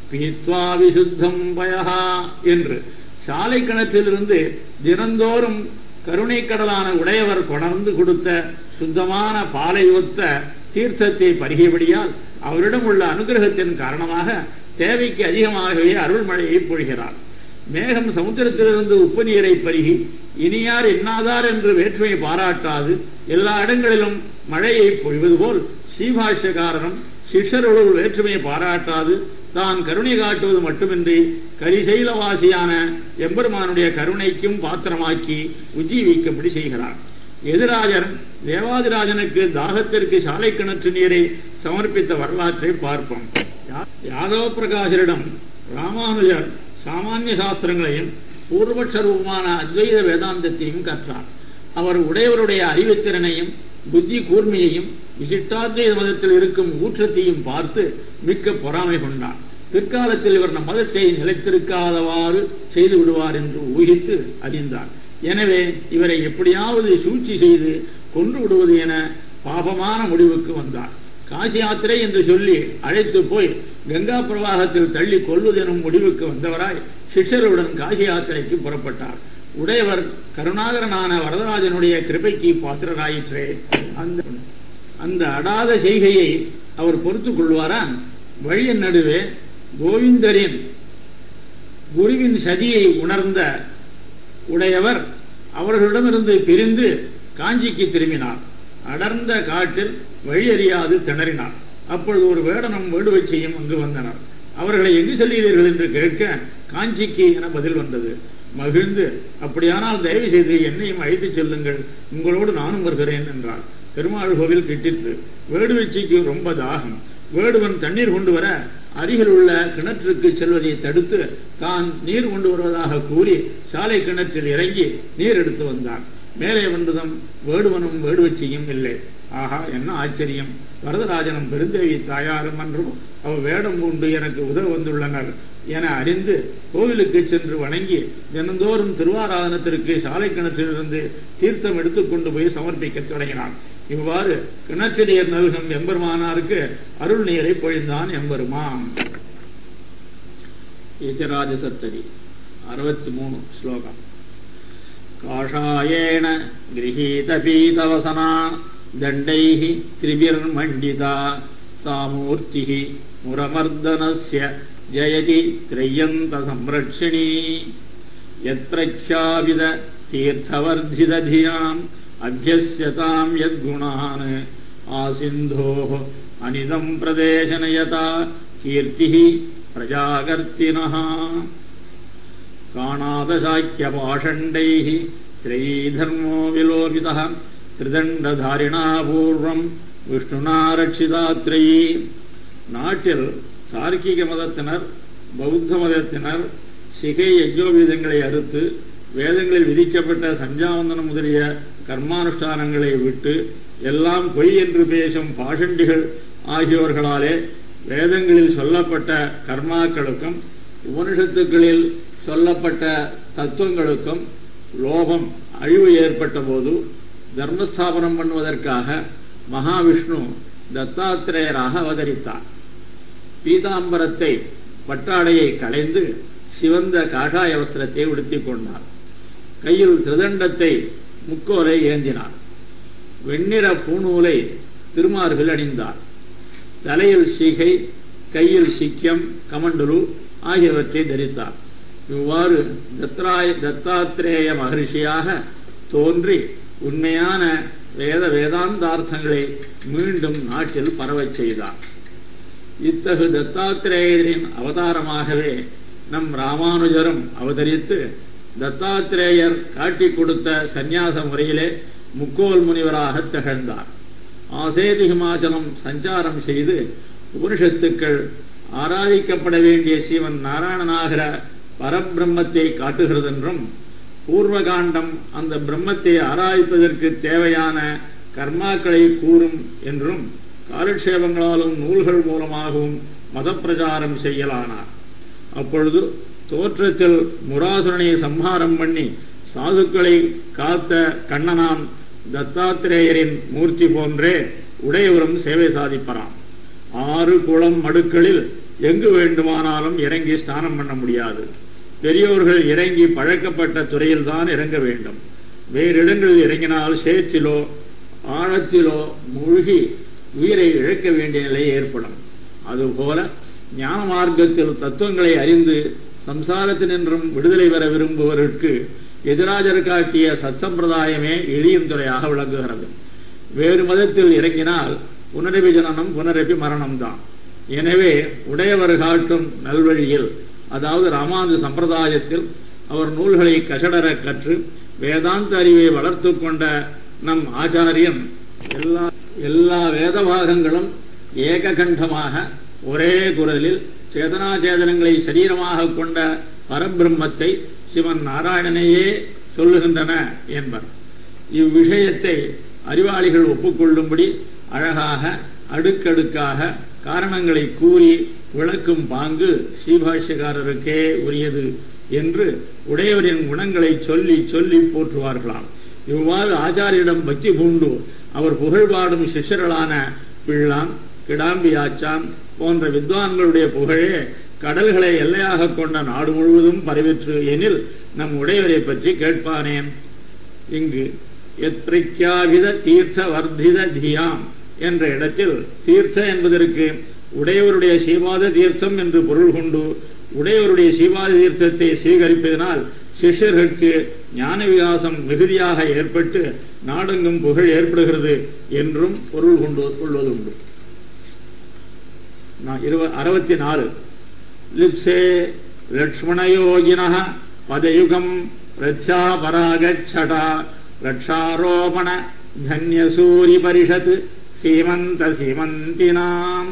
பீத்வா விசுத்தம் பயஹா என்று சாலை கிணற்றிலிருந்து தினந்தோறும் கருணை கடலான உடையவர் கொணர்ந்து கொடுத்த சுத்தமான பாலை ஒத்த தீர்த்தத்தை பருகியபடியால் அவரிடம் உள்ள அனுகிரகத்தின் காரணமாக தேவைக்கு அதிகமாகவே அருள்மழையை பொழிகிறார் மேகம் சமுத்திரத்திலிருந்து உப்பு நீரை பருகி இனியார் என்னாதார் என்று வேற்றுமை பாராட்டாது எல்லா இடங்களிலும் மழையை பொழிவது போல் ஸ்ரீபாஷ்யக்காரனும் சிஷ்யர்களுள் வேற்றுமையை பாராட்டாது தான் கருணை காட்டுவது மட்டுமின்றி கரிசைலவாசியான எம்பெருமானுடைய கருணைக்கும் பாத்திரமாக்கி உஜ்ஜீவிக்கும்படி செய்கிறார் எதிராஜர் தேவாதிராஜனுக்கு தாகத்திற்கு சாலை கிணற்று நீரை சமர்ப்பித்த வரலாற்றை பார்ப்போம் யா- யாதவ பிரகாசரிடம் ராமானுஜர் சாமானிய சாஸ்திரங்களையும் பூர்வபட்ச ரூபமான அத்வைத வேதாந்தத்தையும் கற்றார் அவர் உடையவருடைய அறிவுத்திறனையும் புத்தி கூர்மையையும் விசிஷ்டாத்வைத மதத்தில் இருக்கும் ஊற்றத்தையும் பார்த்து மிக்க பொறாமை கொண்டார் பிற்காலத்தில் இவர் நம் மதத்தை நிலைத்திருக்காதவாறு செய்து விடுவார் என்று ஊகித்து அறிந்தார் எனவே இவரை எப்படியாவது சூழ்ச்சி செய்து கொன்று விடுவது என பாபமான முடிவுக்கு வந்தார் காசி யாத்திரை என்று சொல்லி அழைத்து போய் கங்கா பிரவாகத்தில் தள்ளி கொல்வது எனும் முடிவுக்கு வந்தவராய் சிஷ்யருடன் காசி யாத்திரைக்கு புறப்பட்டார் உடையவர் கருணாகரனான வரதராஜனுடைய கிருபைக்கு பாத்திரராயிற்றே அந்த அந்த அடாத செய்கையை அவர் பொறுத்துக் கொள்வாரான் வழியின் நடுவே கோவிந்தரின் குருவின் சதியை உணர்ந்த உடையவர் அவர்களிடமிருந்து பிரிந்து காஞ்சிக்கு திரும்பினார் அடர்ந்த காட்டில் வழியறியாது திணறினார் அப்பொழுது ஒரு வேடனும் வேடுவச்சியும் அங்கு வந்தனர் அவர்களை எங்கு செல்கிறீர்கள் என்று கேட்க காஞ்சிக்கு என பதில் வந்தது மகிழ்ந்து அப்படியானால் தயவு செய்து என்னையும் அழைத்துச் செல்லுங்கள் உங்களோடு நானும் வருகிறேன் என்றார் பெருமாள் கோவில் கிட்டிற்று வேடுவச்சிக்கு ரொம்ப தாகம் வேடுவன் தண்ணீர் கொண்டு வர அருகில் உள்ள கிணற்றுக்கு செல்வதை தடுத்து தான் நீர் கொண்டு வருவதாக கூறி சாலை கிணற்றில் இறங்கி நீர் எடுத்து வந்தான் மேலே வந்ததும் வேடுவனும் வேடுவச்சியும் இல்லை ஆஹா என்ன ஆச்சரியம் வரதராஜனும் பெருந்தேவி தாயாரும் அன்றும் அவ வேடம் கொண்டு எனக்கு உதவ வந்துள்ளனர் என அறிந்து கோவிலுக்கு சென்று வணங்கி தினந்தோறும் திருவாராதனத்திற்கு சாலை கிணற்றிலிருந்து தீர்த்தம் எடுத்துக்கொண்டு போய் சமர்ப்பிக்கத் தொடங்கினான் இவ்வாறு கிணற்றிலியர் நல்கும் எம்பெருமானாருக்கு அருள் நீரை பொழிந்தான் எம்பெருமான் யஜராஜ சத்ததி அறுபத்தி மூணு ஸ்லோகம் காஷாயேன गृहीतपीतवसना दण्डैः त्रिभिर्मण्डिता सा मूर्तिः मुरमर्दनस्य जयति त्रय्यन्तसंरक्षिणी यत्प्रख्यापित तीर्थवर्धितधियाम् अभ्यस्यतां यद्गुणान् आसिन्धोः अनिदं प्रदेशनयता कीर्तिः प्रजाकर्तिनः काणादशाक्यपाषण्डैः त्रयीधर्मो विलोपितः त्रिदण्डधारिणा पूर्वं விஷ்ணுனா ரட்சிதா த்ரயி நாட்டில் தார்க்கிக மதத்தினர் பௌத்த மதத்தினர் சிகை யஜ்யோபீதங்களை அறுத்து வேதங்களில் விதிக்கப்பட்ட சஞ்சாவந்தனம் முதலிய கர்மானுஷ்டானங்களை விட்டு எல்லாம் பொய் என்று பேசும் பாஷண்டிகள் ஆகியோர்களாலே வேதங்களில் சொல்லப்பட்ட கர்மாக்களுக்கும் உபனிஷத்துக்களில் சொல்லப்பட்ட தத்துவங்களுக்கும் லோபம் அழிவு ஏற்பட்ட போது தர்மஸ்தாபனம் பண்ணுவதற்காக மகாவிஷ்ணு தத்தாத்திரேயராக அவதரித்தார் பீதாம்பரத்தை பட்டாடையை களைந்து சிவந்த காஷாய வஸ்திரத்தை உடுத்திக் கொண்டார் கையில் திருதண்டத்தை முக்கோலை ஏந்தினார் வெண்ணிற பூநூலை திருமார்பில் அணிந்தார் தலையில் சிகை கையில் சிக்கியம் கமண்டலு ஆகியவற்றை தரித்தார் இவ்வாறு தத்ராய தத்தாத்திரேய மகரிஷியாக தோன்றி உண்மையான வேத வேதாந்தார்த்தங்களை மீண்டும் நாட்டில் பரவச் செய்தார் இத்தகு தத்தாத்திரேயரின் அவதாரமாகவே நம் ராமானுஜரும் அவதரித்து தத்தாத்திரேயர் காட்டிக் கொடுத்த சந்நியாச முறையிலே முக்கோல் முனிவராக திகழ்ந்தார் ஆசேதி ஹிமாச்சலம் சஞ்சாரம் செய்து உபனிஷத்துக்கள் ஆராதிக்கப்பட வேண்டிய சிவன் நாராயணனாகிற பரபிரம்மத்தை காட்டுகிறதென்றும் பூர்வகாண்டம் அந்த பிரம்மத்தை ஆராய்ப்பதற்கு தேவையான கர்மாக்களை கூறும் என்றும் காலக்ஷேபங்களாலும் நூல்கள் மூலமாகவும் மத பிரச்சாரம் செய்யலானார் அப்பொழுது தோற்றத்தில் முராசுரனை சம்ஹாரம் பண்ணி சாதுக்களை காத்த கண்ணனான் தத்தாத்திரேயரின் மூர்த்தி போன்றே உடையவரும் சேவை சாதிப்பராம் ஆறு குளம் மடுக்களில் எங்கு வேண்டுமானாலும் இறங்கி ஸ்நானம் பண்ண முடியாது பெரியோர்கள் இறங்கி பழக்கப்பட்ட துறையில் தான் இறங்க வேண்டும் வேறு இடங்களில் இறங்கினால் சேற்றிலோ ஆழத்திலோ மூழ்கி உயிரை இழக்க வேண்டிய நிலை ஏற்படும் அதுபோல ஞான மார்க்கத்தில் தத்துவங்களை அறிந்து சம்சாரத்தினின்றும் விடுதலை பெற விரும்புவதற்கு எதிராஜர் காட்டிய சத்சம்பிரதாயமே எளியும் துறையாக விளங்குகிறது வேறு மதத்தில் இறங்கினால் புனரபி ஜனனம் புனரபி மரணம் தான் எனவே உடையவர் காட்டும் நல்வழியில் அதாவது ராமானுஜ சம்பிரதாயத்தில் அவர் நூல்களை கசடர கற்று வேதாந்த அறிவை வளர்த்து கொண்ட நம் ஆச்சாரியன் எல்லா எல்லா வேத பாகங்களும் ஏககண்டமாக ஒரே குரலில் சேதனாச்சேதனங்களை சரீரமாக கொண்ட பரபிரம்மத்தை சிவன் நாராயணனையே சொல்லுகின்றன என்பர் இவ்விஷயத்தை அறிவாளிகள் ஒப்புக்கொள்ளும்படி அழகாக அடுக்கடுக்காக காரணங்களை கூறி விளக்கும் பாங்கு ஸ்ரீபாஷ்யக்காரருக்கே உரியது என்று உடையவரின் குணங்களை சொல்லி சொல்லி போற்றுவார்களாம் இவ்வாறு ஆச்சாரியிடம் பக்தி பூண்டு அவர் புகழ் பாடும் சிஷ்யர்களான பிள்ளான் கிடாம்பி ஆச்சான் போன்ற வித்வான்களுடைய புகழே கடல்களை எல்லையாக கொண்ட நாடு முழுவதும் பரவிற்று எனில் நம் உடையவரை பற்றி கேட்பானேன் இங்கு எத்ரிக்காவித தீர்த்த வர்த்தித தியாம் என்ற இடத்தில் தீர்த்த என்பதற்கு உடையவருடைய சீவாத தீர்த்தம் என்று பொருள் கொண்டு உடையவருடைய சீவாத தீர்த்தத்தை சீகரிப்பதனால் சிஷ்யர்களுக்கு ஞான விகாசம் மிகுதியாக ஏற்பட்டு நாடெங்கும் புகழ் ஏற்படுகிறது என்றும் பொருள் கொண்டு கொள்வதுண்டு அறுபத்தி நாலு லிப்சே லக்ஷ்மணயோகின பதயுகம் பிரத்யாபராகச்சடா ரக்ஷாரோபண தன்யசூரி பரிஷத் சீமந்த சீமந்தினாம்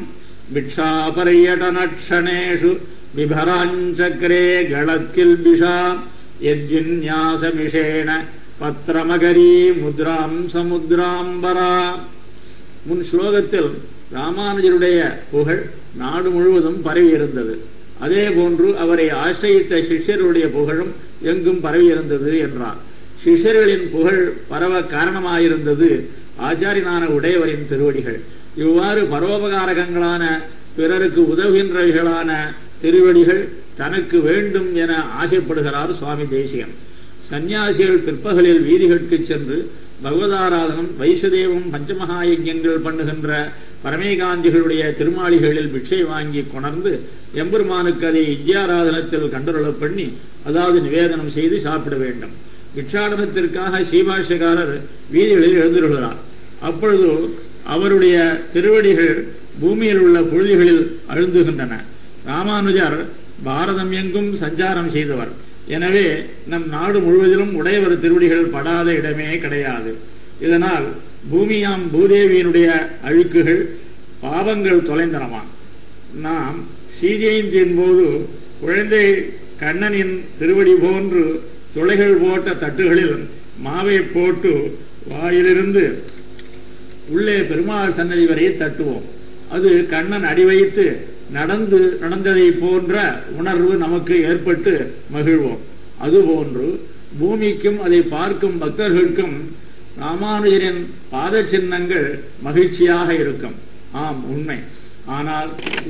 भिक्षापर्यटनक्षणेषु बिभराञ्चक्रे गळत्किल्बिषा यद्विन्यासमिषेण பத்திரமகரி முத்ராம் சமுத்ராம்பரா முன் ஸ்லோகத்தில் ராமானுஜருடைய புகழ் நாடு முழுவதும் பரவி இருந்தது அதே போன்று அவரை ஆசிரியித்த சிஷ்யருடைய புகழும் எங்கும் பரவி இருந்தது என்றார் சிஷ்யர்களின் புகழ் பரவ காரணமாயிருந்தது ஆச்சாரியனான உடையவரின் திருவடிகள் இவ்வாறு பரோபகாரகங்களான பிறருக்கு உதவுகின்றவைகளான திருவடிகள் தனக்கு வேண்டும் என ஆசைப்படுகிறார் சுவாமி தேசிகன் சந்நியாசிகள் பிற்பகலில் வீதிகளுக்கு சென்று பகவதாராதனம் வைசுதேவம் பஞ்சமகா யஜ்யங்கள் பண்ணுகின்ற பரமேகாந்திகளுடைய திருமாளிகளில் பிட்சை வாங்கி கொணர்ந்து எம்பெருமானுக்கு அதை இஜ்யாராதனத்தில் கண்டுரளப் பண்ணி அதாவது நிவேதனம் செய்து சாப்பிட வேண்டும் பிட்சாடனத்திற்காக ஸ்ரீபாஷ்யக்காரர் வீதிகளில் எழுந்துள்ளார் அப்பொழுது அவருடைய திருவடிகள் பூமியில் உள்ள புழுதிகளில் அழுந்துகின்றன ராமானுஜர் பாரதம் எங்கும் சஞ்சாரம் செய்தவர் எனவே நம் நாடு முழுவதிலும் உடையவர் திருவடிகள் படாத இடமே கிடையாது இதனால் பூமியாம் பூதேவியினுடைய அழுக்குகள் பாவங்கள் தொலைந்தனமாம் நாம் ஸ்ரீஜெயந்தியின் போது குழந்தை கண்ணனின் திருவடி போன்று துளைகள் போட்ட தட்டுகளில் மாவை போட்டு வாயிலிருந்து உள்ளே பெருமாள் சன்னதி வரை தட்டுவோம் அது கண்ணன் அடி வைத்து நடந்து நடந்ததை போன்ற உணர்வு நமக்கு ஏற்பட்டு மகிழ்வோம் அதுபோன்று பூமிக்கும் அதை பார்க்கும் பக்தர்களுக்கும் ராமானுஜரின் பாத சின்னங்கள் மகிழ்ச்சியாக இருக்கும் ஆம் உண்மை ஆனால்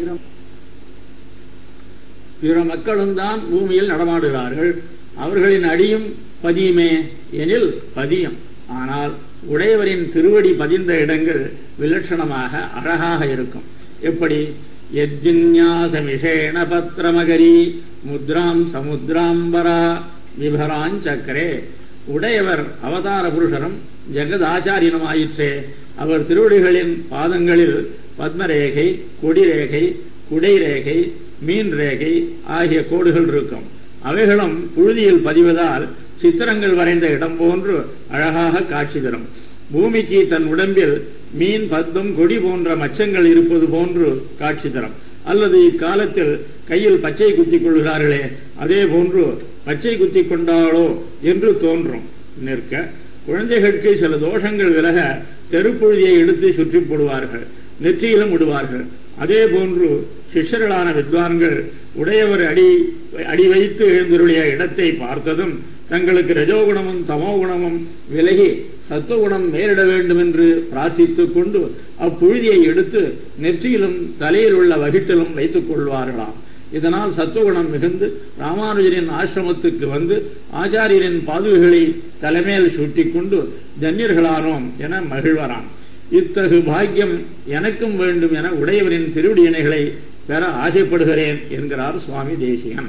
பிற மக்களும் தான் பூமியில் நடமாடுகிறார்கள் அவர்களின் அடியும் பதியுமே எனில் பதியும் ஆனால் உடையவரின் திருவடி பதிந்த இடங்கள் விலட்சணமாக அழகாக இருக்கும் எப்படி எத்வின்யாசமிஷேண பத்திரமகரி முத்ராம் சமுத்ராம்பரா விபராஞ்சக்கரே உடையவர் அவதார புருஷரும் ஜெகதாச்சாரியனுமாயிற்றே அவர் திருவடிகளின் பாதங்களில் பத்மரேகை கொடிரேகை குடைரேகை மீன் ரேகை ஆகிய கோடுகள் இருக்கும் அவைகளும் புழுதியில் பதிவதால் சித்திரங்கள் வரைந்த இடம் போன்று அழகாக காட்சி தரும் பூமிக்கு தன் உடம்பில் மீன் பத்தும் கொடி போன்ற மச்சங்கள் இருப்பது போன்று காட்சி தரும் அல்லது இக்காலத்தில் கையில் பச்சை குத்தி கொள்கிறார்களே அதே போன்று பச்சை குத்தி கொண்டாளோ என்று தோன்றும் நிற்க குழந்தைகளுக்கு சில தோஷங்கள் விலக தெருப்புழுதியை எடுத்து சுற்றி போடுவார்கள் நெற்றியிலும் விடுவார்கள் அதே போன்று சிஷ்யர்களான வித்வான்கள் உடையவர் அடி அடி வைத்து எழுந்தருடைய இடத்தை பார்த்ததும் தங்களுக்கு ரஜோகுணமும் தமோகுணமும் விலகி சத்துவகுணம் மேலிட வேண்டும் என்று பிரார்த்தித்துக் கொண்டு அப்புழுதியை எடுத்து நெற்றியிலும் தலையில் உள்ள வகிட்டிலும் வைத்துக் கொள்வார்களாம் இதனால் சத்துவகுணம் மிகுந்து ராமானுஜரின் ஆசிரமத்துக்கு வந்து ஆச்சாரியரின் பாதுகைகளை தலைமையில் சூட்டிக் கொண்டு தன்யர்களானோம் என மகிழ்வராம் இத்தகு பாக்கியம் எனக்கும் வேண்டும் என உடையவரின் திருவடியினைகளை பெற ஆசைப்படுகிறேன் என்கிறார் சுவாமி தேசிகன்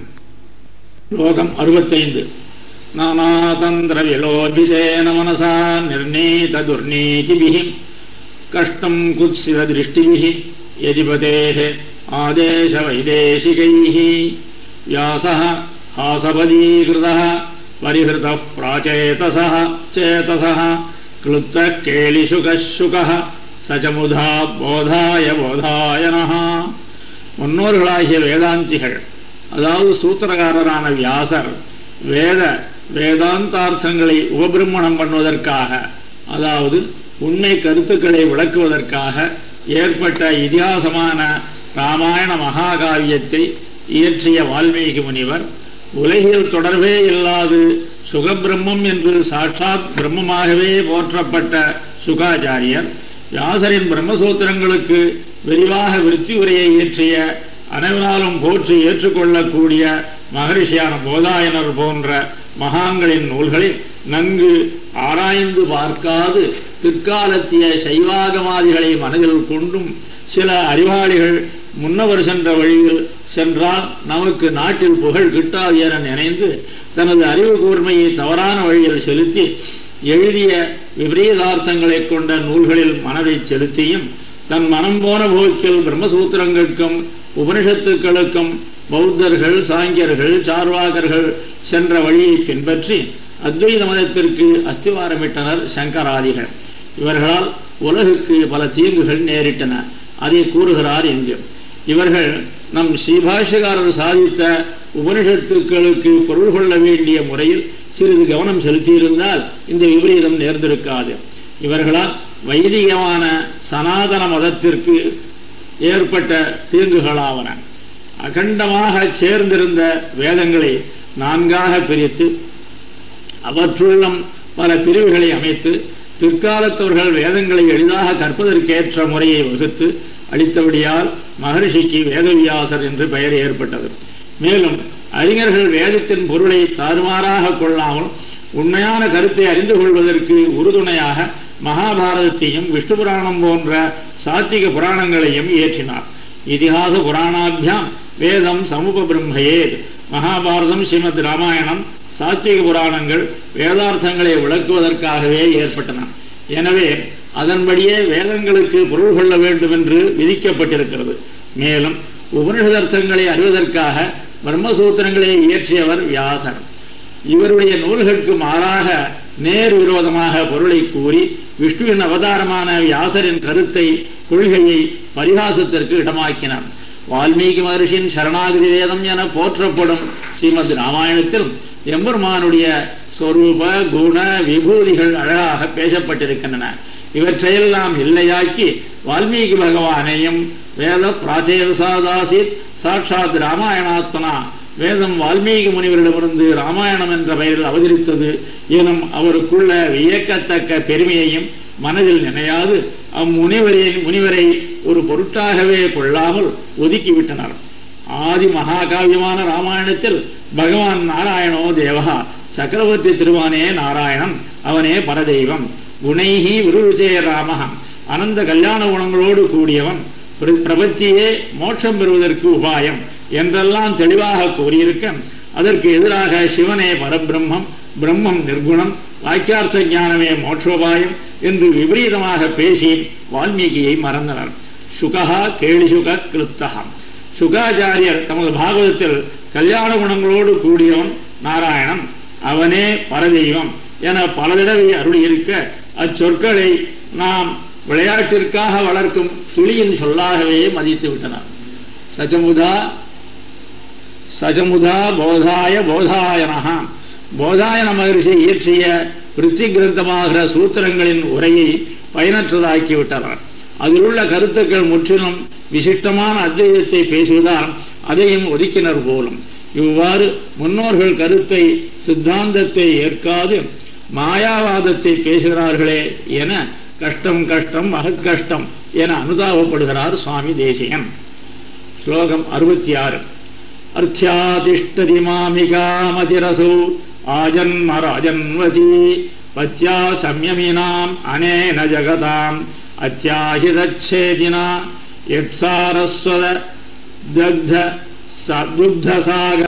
லோகம் அறுபத்தைந்து நானாதந்திர விலோபிதேன மனசா நிர்ணீத துர்நீதிபிः கஷ்டம் குத்சித திருஷ்டிபிः யதிபதேः ஆதேச வைதேசிகைः व्यासः हासपदीकृतः परिहृतः प्राचेतसः चेतसः क्लुप्तः केलिशुकः शुकः स च मुधा போதாய போதாயனः முன்னோர்களாகிய வேதாந்திகள் அதாவது சூத்திரகாரரான வியாசர் வேத வேதாந்தார்த்தங்களை உபபிரம்மணம் பண்ணுவதற்காக அதாவது உண்மை கருத்துக்களை விளக்குவதற்காக ஏற்பட்ட இதிகாசமான ராமாயண மகாகாவியத்தை இயற்றிய வால்மீகி முனிவர் உலகில் தொடர்பே இல்லாது சுகபிரம்மம் என்று சாட்சாத் பிரம்மமாகவே போற்றப்பட்ட சுகாச்சாரியர் வியாசரின் பிரம்மசூத்திரங்களுக்கு விரிவாக விருத்தி உரையை இயற்றிய அனைவராலும் போற்றி ஏற்றுக்கொள்ளக்கூடிய மகரிஷியான போதாயனர் போன்ற மகான்களின் நூல்களில் நன்கு ஆராய்ந்து பார்க்காது பிற்காலத்திய சைவாகமாதிகளை மனதில் கொண்டும் சில அறிவாளிகள் முன்னவர் சென்ற வழியில் சென்றால் நமக்கு நாட்டில் புகழ் கிட்டாது என நினைந்து தனது அறிவு கூர்மையை தவறான வழியில் செலுத்தி எழுதிய விபரீதார்த்தங்களை கொண்ட நூல்களில் மனதை செலுத்தியும் தன் மனம் போன போக்கில் பிரம்மசூத்திரங்களுக்கும் உபனிஷத்துக்களுக்கும் பௌத்தர்கள் சாங்கியர்கள் சார்வாகர்கள் சென்ற வழியை பின்பற்றி அத்வைத மதத்திற்கு அஸ்திவாரமிட்டனர் சங்கராதிகள் இவர்களால் உலகுக்கு பல தீங்குகள் நேரிட்டன அதை கூறுகிறார் இங்கு இவர்கள் நம் ஸ்ரீபாஷ்யகாரர் சாதித்த உபனிஷத்துக்களுக்கு பொருள் கொள்ள வேண்டிய முறையில் சிறிது கவனம் செலுத்தியிருந்தால் இந்த விபரீதம் நேர்ந்திருக்காது இவர்களால் வைதிகமான சனாதன மதத்திற்கு ஏற்பட்ட தீங்குகளாவன அகண்டமாக சேர்ந்திருந்த வேதங்களை நான்காக பிரித்து அவற்றுள்ளும் பல பிரிவுகளை அமைத்து பிற்காலத்தவர்கள் வேதங்களை எளிதாக கற்பதற்கேற்ற முறையை வகுத்து அளித்தபடியால் மகரிஷிக்கு வேதவியாசர் என்று பெயர் ஏற்பட்டது மேலும் அறிஞர்கள் வேதத்தின் பொருளை தாறுமாறாக கொள்ளாமல் உண்மையான கருத்தை அறிந்து கொள்வதற்கு உறுதுணையாக மகாபாரதத்தையும் விஷ்ணு புராணம் போன்ற சாத்திக புராணங்களையும் இயற்றினார் இதிகாச புராணாபியாம் வேதம் சமூக பிரம்மையேத் மகாபாரதம் ஸ்ரீமத் ராமாயணம் சாத்திக புராணங்கள் வேதார்த்தங்களை விளக்குவதற்காகவே ஏற்பட்டன எனவே அதன்படியே வேதங்களுக்கு பொருள் கொள்ள வேண்டும் என்று விதிக்கப்பட்டிருக்கிறது மேலும் உபனிஷதர்த்தங்களை அறிவதற்காக பிரம்மசூத்திரங்களை இயற்றியவர் வியாசர் இவருடைய நூல்களுக்கு மாறாக நேர் விரோதமாக பொருளை கூறி விஷ்ணுவின் அவதாரமான வியாசரின் கருத்தை கொள்கையை பரிகாசத்திற்கு இடமாக்கினார் வால்மீகி மகர்ஷியின் சரணாகதி வேதம் என போற்றப்படும் ஸ்ரீமத் ராமாயணத்தில் எம்பெருமானுடைய சொரூப குண விபூதிகள் அழகாக பேசப்பட்டிருக்கின்றன இவற்றையெல்லாம் இல்லையாக்கி வால்மீகி பகவானையும் வேத பிராச்சேதாசித் சாட்சாத் ராமாயணாத்மனா வேதம் வால்மீகி முனிவரிடமிருந்து ராமாயணம் என்ற பெயரில் அவதரித்தது எனும் அவருக்குள்ள வியக்கத்தக்க பெருமையையும் மனதில் நினையாது அம்முனிவரின் முனிவரை ஒரு பொருட்டாகவே கொள்ளாமல் ஒதுக்கிவிட்டனர் ஆதி மகாகாவியமான ராமாயணத்தில் பகவான் நாராயணோ தேவகா சக்கரவர்த்தி திருவானே நாராயணன் அவனே பரதெய்வம் குணைஹி விருச்சே ராமகம் அனந்த கல்யாண குணங்களோடு கூடியவன் பிரபத்தியே மோட்சம் பெறுவதற்கு உபாயம் என்றெல்லாம் தெளிவாக கூறியிருக்க அதற்கு எதிராக சிவனே பரபிரம்மம் பிரம்மம் நிர்குணம் வாக்கியார்த்த ஞானமே மோட்சோபாயம் என்று விபரீதமாக பேசி வால்மீகியை மறந்தனர் சுகா கேளிசுக கிருப்தகா சுகாச்சாரியர் தமது பாகவதத்தில் கல்யாண குணங்களோடு கூடியவன் நாராயணன் அவனே பரதெய்வம் என பல தடவை அருளியிருக்க அச்சொற்களை நாம் விளையாட்டிற்காக வளர்க்கும் துளியின் சொல்லாகவே மதித்து விட்டனர் சஜமுதா சஜமுதா போதாய போதாயனகா போதாயன மகரிஷி இயற்றிய விருத்தி கிரந்தமாகிற சூத்திரங்களின் உரையை பயனற்றதாக்கிவிட்டனர் அதில் உள்ள கருத்துக்கள் முற்றிலும் விசிஷ்டமான அத்வைதத்தை பேசுவதால் அதையும் ஒதுக்கினர் போலும் இவ்வாறு முன்னோர்கள் கருத்தை சித்தாந்தத்தை ஏற்காது மாயாவாதத்தை பேசுகிறார்களே என கஷ்டம் கஷ்டம் மகத் கஷ்டம் என அனுதாபப்படுகிறார் சுவாமி தேசிகன் ஸ்லோகம் அறுபத்தி ஆறு அர்த்தியாதிஷ்டதி மாமிகாமதிரசு ஆஜன்ம ராஜன்வதி பத்யா சம்யமினாம் அனேன ஜகதாம் அத்தியாஹிதச்சேதினா யத்சாரஸ்வத தக்த ச- துக்தசாகர